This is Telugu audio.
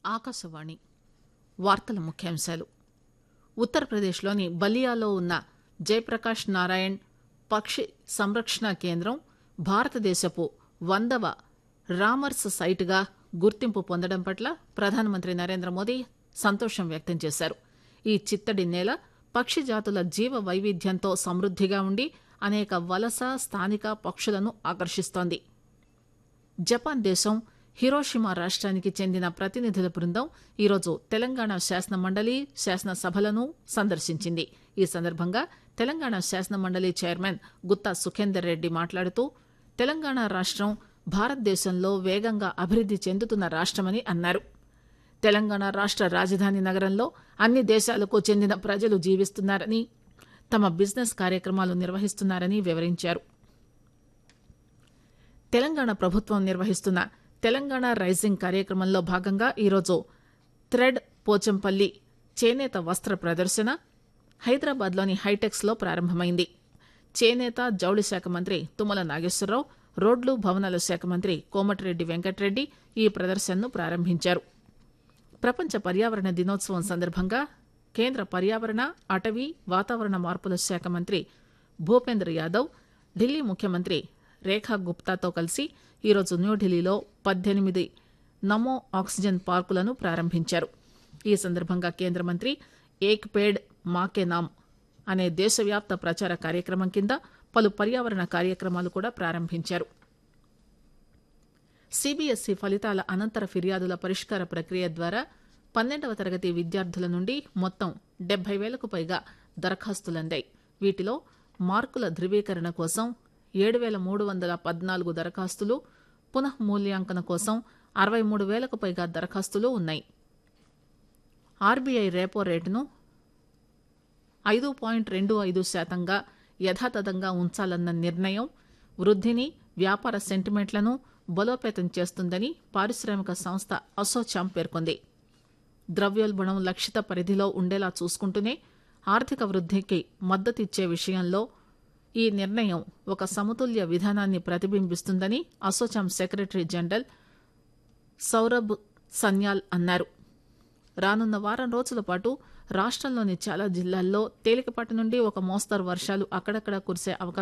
ఆకాశవాణి వార్తల ముఖ్యాంశాలు ఉత్తరప్రదేశ్లోని బలియాలో ఉన్న జయప్రకాష్ నారాయణ్ పక్షి సంరక్షణ కేంద్రం భారతదేశపు వందవ రామర్స్ సైట్గా గుర్తింపు పొందడం పట్ల ప్రధానమంత్రి నరేంద్ర మోదీ సంతోషం వ్యక్తం చేశారు ఈ చిత్తడి నేల పక్షి జాతుల జీవ వైవిధ్యంతో సమృద్దిగా ఉండి అనేక వలస స్థానిక పక్షులను ఆకర్షిస్తోంది జపాన్ దేశం హిరోషిమా రాష్ట్రానికి చెందిన ప్రతినిధుల బృందం ఈరోజు తెలంగాణ శాసన మండలి శాసనసభలను సందర్శించింది ఈ సందర్భంగా తెలంగాణ శాసన మండలి చైర్మన్ గుత్తా సుఖేందర్ రెడ్డి మాట్లాడుతూ తెలంగాణ రాష్టం భారతదేశంలో వేగంగా అభివృద్ది చెందుతున్న రాష్టమని అన్నారు తెలంగాణ రాష్ట రాజధాని నగరంలో అన్ని దేశాలకు చెందిన ప్రజలు జీవిస్తున్నారని తమ బిజినెస్ కార్యక్రమాలు నిర్వహిస్తున్నారని వివరించారు తెలంగాణ ప్రభుత్వం నిర్వహిస్తున్న తెలంగాణ రైజింగ్ కార్యక్రమంలో భాగంగా ఈరోజు థ్రెడ్ పోచంపల్లి చేనేత వస్త్ర ప్రదర్శన హైదరాబాద్లోని హైటెక్స్ లో ప్రారంభమైంది చేనేత జౌళి శాఖ మంత్రి తుమ్మల నాగేశ్వరరావు రోడ్లు భవనాల శాఖ మంత్రి కోమటిరెడ్డి వెంకటరెడ్డి ఈ ప్రదర్శనను ప్రారంభించారు ప్రపంచ పర్యావరణ దినోత్సవం సందర్భంగా కేంద్ర పర్యావరణ అటవీ వాతావరణ మార్పుల శాఖ మంత్రి భూపేంద్ర యాదవ్ ఢిల్లీ ముఖ్యమంత్రి రేఖా గుప్తాతో కలిసి ఈరోజు న్యూఢిల్లీలో పద్దెనిమిది నమో ఆక్సిజన్ పార్కులను ప్రారంభించారు ఈ సందర్భంగా కేంద్ర మంత్రి ఏక్ పేడ్ మాకే నామ్ అనే దేశవ్యాప్త ప్రచార కార్యక్రమం కింద పలు పర్యావరణ కార్యక్రమాలు కూడా ప్రారంభించారు సిబిఎస్ఈ ఫలితాల అనంతర ఫిర్యాదుల పరిష్కార ప్రక్రియ ద్వారా పన్నెండవ తరగతి విద్యార్థుల నుండి మొత్తం డెబ్బై వేలకు పైగా దరఖాస్తులందాయి వీటిలో మార్కుల ధృవీకరణ కోసం ఏడు వేల మూడు వందల పద్నాలుగు దరఖాస్తులు పునః మూల్యాంకన కోసం అరవై మూడు వేలకు పైగా దరఖాస్తులు ఉన్నాయి ఆర్బీఐ రెపో రేటును ఐదు పాయింట్ రెండు ఐదు శాతంగా యథాతథంగా ఉంచాలన్న నిర్ణయం వృద్ధిని వ్యాపార సెంటిమెంట్లను బలోపేతం చేస్తుందని పారిశ్రామిక సంస్థ అసోచాం పేర్కొంది ద్రవ్యోల్బణం లక్షిత పరిధిలో ఉండేలా చూసుకుంటూనే ఆర్థిక వృద్ధికి మద్దతిచ్చే విషయంలో ఈ నిర్ణయం ఒక సమతుల్య విధానాన్ని ప్రతిబింబిస్తుందని ASSOCHAM secretary general Saurabh Sanyal అన్నారు రానున్న వారం రోజుల పాటు రాష్టంలోని చాలా జిల్లాల్లో తేలికపాటి నుండి ఒక మోస్తరు వర్షాలు అక్కడక్కడ కురిసే అవకాశం